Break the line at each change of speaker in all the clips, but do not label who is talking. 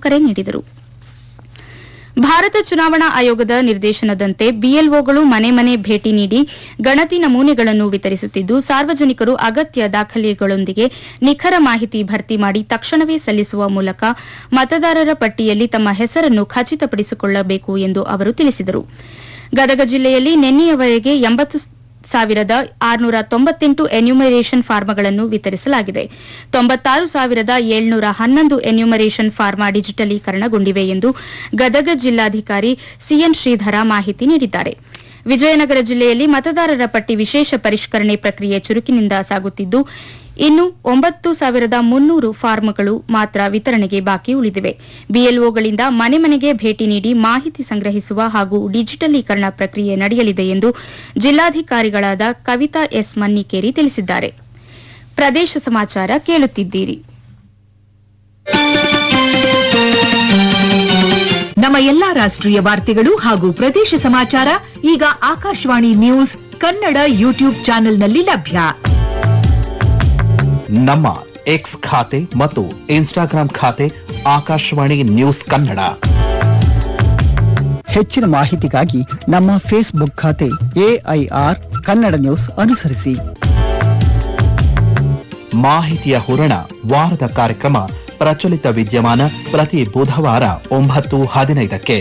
ಕರೆ ನೀಡಿದರು ಭಾರತ ಚುನಾವಣಾ ಆಯೋಗದ ನಿರ್ದೇಶನದಂತೆ ಬಿಎಲ್ಒಗಳು ಮನೆ ಮನೆ ಭೇಟಿ ನೀಡಿ ಗಣತಿ ನಮೂನೆಗಳನ್ನು ವಿತರಿಸುತ್ತಿದ್ದು ಸಾರ್ವಜನಿಕರು ಅಗತ್ಯ ದಾಖಲೆಗಳೊಂದಿಗೆ ನಿಖರ ಮಾಹಿತಿ ಭರ್ತಿ ಮಾಡಿ ತಕ್ಷಣವೇ ಸಲ್ಲಿಸುವ ಮೂಲಕ ಮತದಾರರ ಪಟ್ಟಿಯಲ್ಲಿ ತಮ್ಮ ಹೆಸರನ್ನು ಖಚಿತಪಡಿಸಿಕೊಳ್ಳಬೇಕು ಎಂದು ಅವರು ತಿಳಿಸಿದರು ಗದಗ ಜಿಲ್ಲೆಯಲ್ಲಿ ನಿನ್ನೆಯವರೆಗೆ ಎಂಬತ್ತು ಸಾವಿರದ ಆರುನೂರ ತೊಂಬತ್ತೆಂಟು ಎನ್ಯುಮರೇಷನ್ ಫಾರ್ಮಗಳನ್ನು ವಿತರಿಸಲಾಗಿದೆ ತೊಂಬತ್ತಾರು ಸಾವಿರದ ಏಳ್ನೂರ ಹನ್ನೊಂದು ಎನ್ಯುಮರೇಷನ್ ಫಾರ್ಮಾ ಡಿಜಿಟಲೀಕರಣಗೊಂಡಿವೆ ಎಂದು ಗದಗ ಜಿಲ್ಲಾಧಿಕಾರಿ ಸಿಎನ್ ಶ್ರೀಧರ ಮಾಹಿತಿ ನೀಡಿದ್ದಾರೆ ವಿಜಯನಗರ ಜಿಲ್ಲೆಯಲ್ಲಿ ಮತದಾರರ ಪಟ್ಟಿ ವಿಶೇಷ ಪರಿಷ್ಕರಣೆ ಪ್ರಕ್ರಿಯೆ ಚುರುಕಿನಿಂದ ಸಾಗುತ್ತಿದ್ದು ಇನ್ನು ಒಂಬತ್ತು ಸಾವಿರದ ಮುನ್ನೂರು ಫಾರ್ಮ್ಗಳು ಮಾತ್ರ ವಿತರಣೆಗೆ ಬಾಕಿ ಉಳಿದಿವೆ ಬಿಎಲ್ಒಗಳಿಂದ ಮನೆ ಮನೆಗೆ ಭೇಟಿ ನೀಡಿ ಮಾಹಿತಿ ಸಂಗ್ರಹಿಸುವ ಹಾಗೂ ಡಿಜಿಟಲೀಕರಣ ಪ್ರಕ್ರಿಯೆ ನಡೆಯಲಿದೆ ಎಂದು ಜಿಲ್ಲಾಧಿಕಾರಿಗಳಾದ ಕವಿತಾ ಎಸ್ ಮನ್ನಿಕೇರಿ ತಿಳಿಸಿದ್ದಾರೆ ಪ್ರದೇಶ ಸಮಾಚಾರ ಕೇಳುತ್ತಿದ್ದೀರಿ
ನಮ್ಮ ಎಲ್ಲಾ ರಾಷ್ಟ್ರೀಯ ವಾರ್ತೆಗಳು ಹಾಗೂ ಪ್ರದೇಶ ಸಮಾಚಾರ ಈಗ ಆಕಾಶವಾಣಿ ನ್ಯೂಸ್ ಕನ್ನಡ ಯೂಟ್ಯೂಬ್ ಚಾನೆಲ್ನಲ್ಲಿ ಲಭ್ಯ
ನಮ್ಮ ಎಕ್ಸ್ ಖಾತೆ ಮತ್ತು ಇನ್ಸ್ಟಾಗ್ರಾಂ ಖಾತೆ ಆಕಾಶವಾಣಿ ನ್ಯೂಸ್ ಕನ್ನಡ
ಹೆಚ್ಚಿನ ಮಾಹಿತಿಗಾಗಿ ನಮ್ಮ ಫೇಸ್ಬುಕ್ ಖಾತೆ ಎಐಆರ್ ಕನ್ನಡ ನ್ಯೂಸ್ ಅನುಸರಿಸಿ
ಮಾಹಿತಿಯ ಹೂರಣ ವಾರದ ಕಾರ್ಯಕ್ರಮ ಪ್ರಚಲಿತ ವಿದ್ಯಮಾನ ಪ್ರತಿ ಬುಧವಾರ ಒಂಬತ್ತು ಹದಿನೈದಕ್ಕೆ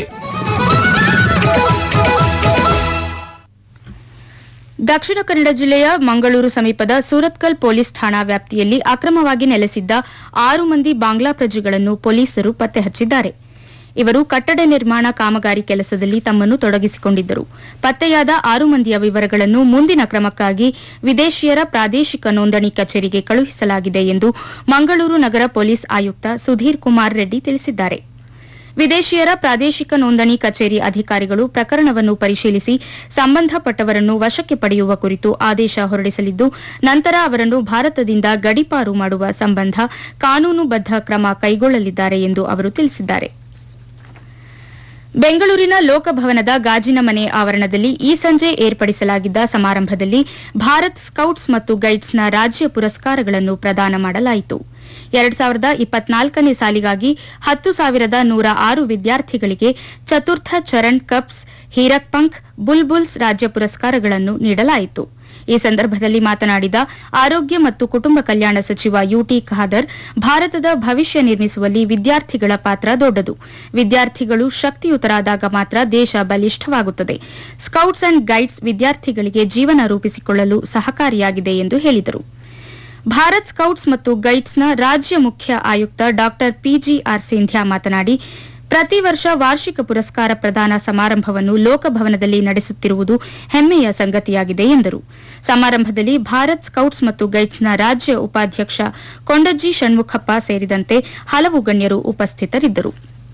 ದಕ್ಷಿಣ ಕನ್ನಡ ಜಿಲ್ಲೆಯ ಮಂಗಳೂರು ಸಮೀಪದ ಸೂರತ್ಕಲ್ ಪೊಲೀಸ್ ಠಾಣಾ ವ್ಯಾಪ್ತಿಯಲ್ಲಿ ಅಕ್ರಮವಾಗಿ ನೆಲೆಸಿದ್ದ ಆರು ಮಂದಿ ಬಾಂಗ್ಲಾ ಪ್ರಜೆಗಳನ್ನು ಪೊಲೀಸರು ಪತ್ತೆ ಹಚ್ಚಿದ್ದಾರೆ ಇವರು ಕಟ್ಟಡ ನಿರ್ಮಾಣ ಕಾಮಗಾರಿ ಕೆಲಸದಲ್ಲಿ ತಮ್ಮನ್ನು ತೊಡಗಿಸಿಕೊಂಡಿದ್ದರು ಪತ್ತೆಯಾದ ಆರು ಮಂದಿಯ ವಿವರಗಳನ್ನು ಮುಂದಿನ ಕ್ರಮಕ್ಕಾಗಿ ವಿದೇಶಿಯರ ಪ್ರಾದೇಶಿಕ ನೋಂದಣಿ ಕಚೇರಿಗೆ ಕಳುಹಿಸಲಾಗಿದೆ ಎಂದು ಮಂಗಳೂರು ನಗರ ಪೊಲೀಸ್ ಆಯುಕ್ತ ಸುಧೀರ್ ಕುಮಾರ್ ರೆಡ್ಡಿ ತಿಳಿಸಿದ್ದಾರೆ ವಿದೇಶಿಯರ ಪ್ರಾದೇಶಿಕ ನೋಂದಣಿ ಕಚೇರಿ ಅಧಿಕಾರಿಗಳು ಪ್ರಕರಣವನ್ನು ಪರಿಶೀಲಿಸಿ ಸಂಬಂಧಪಟ್ಟವರನ್ನು ವಶಕ್ಕೆ ಪಡೆಯುವ ಕುರಿತು ಆದೇಶ ಹೊರಡಿಸಲಿದ್ದು ನಂತರ ಅವರನ್ನು ಭಾರತದಿಂದ ಗಡೀಪಾರು ಮಾಡುವ ಸಂಬಂಧ ಕಾನೂನುಬದ್ಧ ಕ್ರಮ ಕೈಗೊಳ್ಳಲಿದ್ದಾರೆ ಎಂದು ಅವರು ತಿಳಿಸಿದ್ದಾರೆ ಬೆಂಗಳೂರಿನ ಲೋಕಭವನದ ಗಾಜಿನ ಮನೆ ಆವರಣದಲ್ಲಿ ಈ ಸಂಜೆ ಏರ್ಪಡಿಸಲಾಗಿದ್ದ ಸಮಾರಂಭದಲ್ಲಿ ಭಾರತ್ ಸ್ಕೌಟ್ಸ್ ಮತ್ತು ಗೈಡ್ಸ್ನ ರಾಜ್ಯ ಪುರಸ್ಕಾರಗಳನ್ನು ಪ್ರದಾನ ಮಾಡಲಾಯಿತು ಎರಡ್ ಸಾವಿರದ ಇಪ್ಪತ್ನಾಲ್ಕನೇ ಸಾಲಿಗಾಗಿ ಹತ್ತು ಸಾವಿರದ ನೂರ ಆರು ವಿದ್ಯಾರ್ಥಿಗಳಿಗೆ ಚತುರ್ಥ ಚರಣ್ ಕಪ್ಸ್ ಹೀರಕ್ ಪಂಖ್ ಬುಲ್ಬುಲ್ಸ್ ರಾಜ್ಯ ಪುರಸ್ಕಾರಗಳನ್ನು ನೀಡಲಾಯಿತು ಈ ಸಂದರ್ಭದಲ್ಲಿ ಮಾತನಾಡಿದ ಆರೋಗ್ಯ ಮತ್ತು ಕುಟುಂಬ ಕಲ್ಯಾಣ ಸಚಿವ ಯುಟಿ ಖಾದರ್ ಭಾರತದ ಭವಿಷ್ಯ ನಿರ್ಮಿಸುವಲ್ಲಿ ವಿದ್ಯಾರ್ಥಿಗಳ ಪಾತ್ರ ದೊಡ್ಡದು ವಿದ್ಯಾರ್ಥಿಗಳು ಶಕ್ತಿಯುತರಾದಾಗ ಮಾತ್ರ ದೇಶ ಬಲಿಷ್ಠವಾಗುತ್ತದೆ ಸ್ಕೌಟ್ಸ್ ಅಂಡ್ ಗೈಡ್ಸ್ ವಿದ್ಯಾರ್ಥಿಗಳಿಗೆ ಜೀವನ ರೂಪಿಸಿಕೊಳ್ಳಲು ಸಹಕಾರಿಯಾಗಿದೆ ಎಂದು ಹೇಳಿದರು ಭಾರತ್ ಸ್ಕೌಟ್ಸ್ ಮತ್ತು ಗೈಡ್ಸ್ನ ರಾಜ್ಯ ಮುಖ್ಯ ಆಯುಕ್ತ ಡಾ ಪಿಜಿಆರ್ ಸಿಂಧ್ಯಾ ಮಾತನಾಡಿ ಪ್ರತಿ ವರ್ಷ ವಾರ್ಷಿಕ ಪುರಸ್ಕಾರ ಪ್ರದಾನ ಸಮಾರಂಭವನ್ನು ಲೋಕಭವನದಲ್ಲಿ ನಡೆಸುತ್ತಿರುವುದು ಹೆಮ್ಮೆಯ ಸಂಗತಿಯಾಗಿದೆ ಎಂದರು ಸಮಾರಂಭದಲ್ಲಿ ಭಾರತ್ ಸ್ಕೌಟ್ಸ್ ಮತ್ತು ಗೈಡ್ಸ್ನ ರಾಜ್ಯ ಉಪಾಧ್ಯಕ್ಷ ಕೊಂಡಜ್ಜಿ ಷಣ್ಮುಖಪ್ಪ ಸೇರಿದಂತೆ ಹಲವು ಗಣ್ಯರು ಉಪಸ್ಥಿತರಿದ್ದರು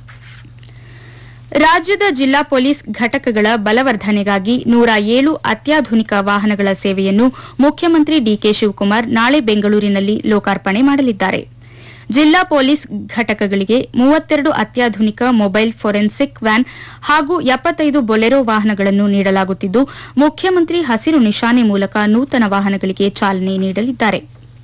ರಾಜ್ಯದ ಜಿಲ್ಲಾ ಪೊಲೀಸ್ ಘಟಕಗಳ ಬಲವರ್ಧನೆಗಾಗಿ ನೂರ ಏಳು ಅತ್ಯಾಧುನಿಕ ವಾಹನಗಳ ಸೇವೆಯನ್ನು ಮುಖ್ಯಮಂತ್ರಿ ಡಿಕೆ ಶಿವಕುಮಾರ್ ನಾಳೆ ಬೆಂಗಳೂರಿನಲ್ಲಿ ಲೋಕಾರ್ಪಣೆ ಮಾಡಲಿದ್ದಾರೆ ಜಿಲ್ಲಾ ಪೊಲೀಸ್ ಘಟಕಗಳಿಗೆ ಮೂವತ್ತೆರಡು ಅತ್ಯಾಧುನಿಕ ಮೊಬೈಲ್ ಫೋರೆನ್ಸಿಕ್ ವ್ಯಾನ್ ಹಾಗೂ ಎಪ್ಪತ್ತೈದು ಬೊಲೆರೋ ವಾಹನಗಳನ್ನು ನೀಡಲಾಗುತ್ತಿದ್ದು ಮುಖ್ಯಮಂತ್ರಿ ಹಸಿರು ನಿಶಾನೆ ಮೂಲಕ ನೂತನ ವಾಹನಗಳಿಗೆ ಚಾಲನೆ ನೀಡಲಿದ್ದಾರೆ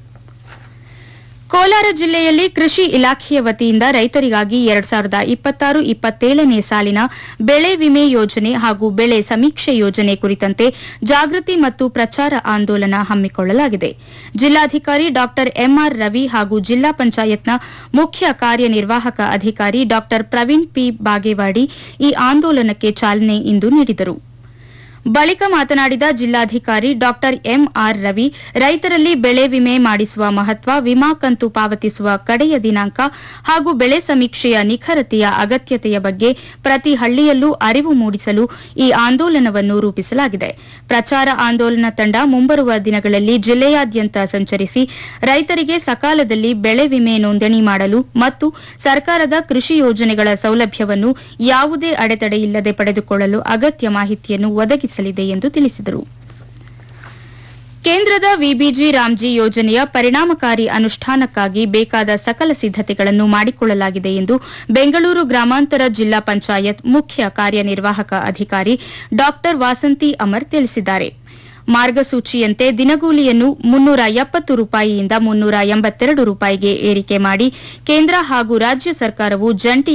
ಕೋಲಾರ ಜಿಲ್ಲೆಯಲ್ಲಿ ಕೃಷಿ ಇಲಾಖೆಯ ವತಿಯಿಂದ ರೈತರಿಗಾಗಿ ಎರಡ್ ಸಾವಿರದ ಇಪ್ಪತ್ತಾರು ಇಪ್ಪತ್ತೇಳನೇ ಸಾಲಿನ ಬೆಳೆ ವಿಮೆ ಯೋಜನೆ ಹಾಗೂ ಬೆಳೆ ಸಮೀಕ್ಷೆ ಯೋಜನೆ ಕುರಿತಂತೆ ಜಾಗೃತಿ ಮತ್ತು ಪ್ರಚಾರ ಆಂದೋಲನ ಹಮ್ಮಿಕೊಳ್ಳಲಾಗಿದೆ ಜಿಲ್ಲಾಧಿಕಾರಿ ಡಾ ಎಂಆರ್ ರವಿ ಹಾಗೂ ಜಿಲ್ಲಾ ಪಂಚಾಯತ್ನ ಮುಖ್ಯ ಕಾರ್ಯನಿರ್ವಾಹಕ ಅಧಿಕಾರಿ ಡಾ ಪ್ರವೀಣ್ ಪಿ ಬಾಗೇವಾಡಿ ಈ ಆಂದೋಲನಕ್ಕೆ ಚಾಲನೆ ಇಂದು ನೀಡಿದರು ಬಳಿಕ ಮಾತನಾಡಿದ ಜಿಲ್ಲಾಧಿಕಾರಿ ಡಾ ಎಂಆರ್ ರವಿ ರೈತರಲ್ಲಿ ಬೆಳೆ ವಿಮೆ ಮಾಡಿಸುವ ಮಹತ್ವ ವಿಮಾ ಕಂತು ಪಾವತಿಸುವ ಕಡೆಯ ದಿನಾಂಕ ಹಾಗೂ ಬೆಳೆ ಸಮೀಕ್ಷೆಯ ನಿಖರತೆಯ ಅಗತ್ಯತೆಯ ಬಗ್ಗೆ ಪ್ರತಿ ಹಳ್ಳಿಯಲ್ಲೂ ಅರಿವು ಮೂಡಿಸಲು ಈ ಆಂದೋಲನವನ್ನು ರೂಪಿಸಲಾಗಿದೆ ಪ್ರಚಾರ ಆಂದೋಲನ ತಂಡ ಮುಂಬರುವ ದಿನಗಳಲ್ಲಿ ಜಿಲ್ಲೆಯಾದ್ಯಂತ ಸಂಚರಿಸಿ ರೈತರಿಗೆ ಸಕಾಲದಲ್ಲಿ ಬೆಳೆ ವಿಮೆ ನೋಂದಣಿ ಮಾಡಲು ಮತ್ತು ಸರ್ಕಾರದ ಕೃಷಿ ಯೋಜನೆಗಳ ಸೌಲಭ್ಯವನ್ನು ಯಾವುದೇ ಅಡೆತಡೆ ಇಲ್ಲದೆ ಪಡೆದುಕೊಳ್ಳಲು ಅಗತ್ಯ ಮಾಹಿತಿಯನ್ನು ಒದಗಿಸಲಿದೆ ಎಂದು ತಿಳಿಸಿದರು ಕೇಂದ್ರದ ವಿಬಿಜಿ ರಾಮ್ಜಿ ಯೋಜನೆಯ ಪರಿಣಾಮಕಾರಿ ಅನುಷ್ಠಾನಕ್ಕಾಗಿ ಬೇಕಾದ ಸಕಲ ಸಿದ್ದತೆಗಳನ್ನು ಮಾಡಿಕೊಳ್ಳಲಾಗಿದೆ ಎಂದು ಬೆಂಗಳೂರು ಗ್ರಾಮಾಂತರ ಜಿಲ್ಲಾ ಪಂಚಾಯತ್ ಮುಖ್ಯ ಕಾರ್ಯನಿರ್ವಾಹಕ ಅಧಿಕಾರಿ ಡಾ ವಾಸಂತಿ ಅಮರ್ ತಿಳಿಸಿದ್ದಾರೆ ಮಾರ್ಗಸೂಚಿಯಂತೆ ದಿನಗೂಲಿಯನ್ನು ಮುನ್ನೂರ ಎಪ್ಪತ್ತು ರೂಪಾಯಿಯಿಂದ ಮುನ್ನೂರ ಎಂಬತ್ತೆರಡು ರೂಪಾಯಿಗೆ ಏರಿಕೆ ಮಾಡಿ ಕೇಂದ್ರ ಹಾಗೂ ರಾಜ್ಯ ಸರ್ಕಾರವು ಜಂಟಿ